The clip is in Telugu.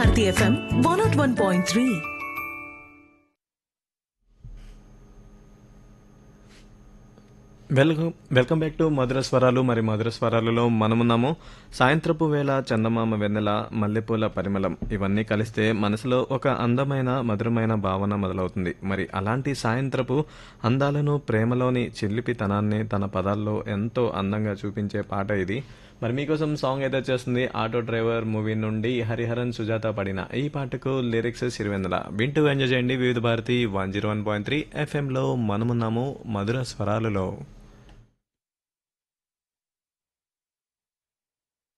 Bharati FM one nought one point three welcome welcome back to మధుర స్వరాలు మరి మధుర స్వరాలలో మనమున్నాము సాయంత్రపు వేళ చందమామ వెన్నెల మల్లెపూల పరిమళం ఇవన్నీ కలిస్తే మనసులో ఒక అందమైన మధురమైన భావన మొదలవుతుంది మరి అలాంటి సాయంత్రపు అందాలను ప్రేమలోని చిల్లిపితనాన్ని తన పదాల్లో ఎంతో అందంగా చూపించే పాట ఇది మరి మీకోసం సాంగ్ అయితే వచ్చేస్తుంది ఆటో డ్రైవర్ మూవీ నుండి హరిహరన్ సుజాత పడిన ఈ పాటకు లిరిక్స్ సిరివెందల వింటూ ఎంజాయ్ చేయండి Vividh Bharati one zero one point three ఎఫ్ఎంలో మనమున్నాము మధుర స్వరాలలో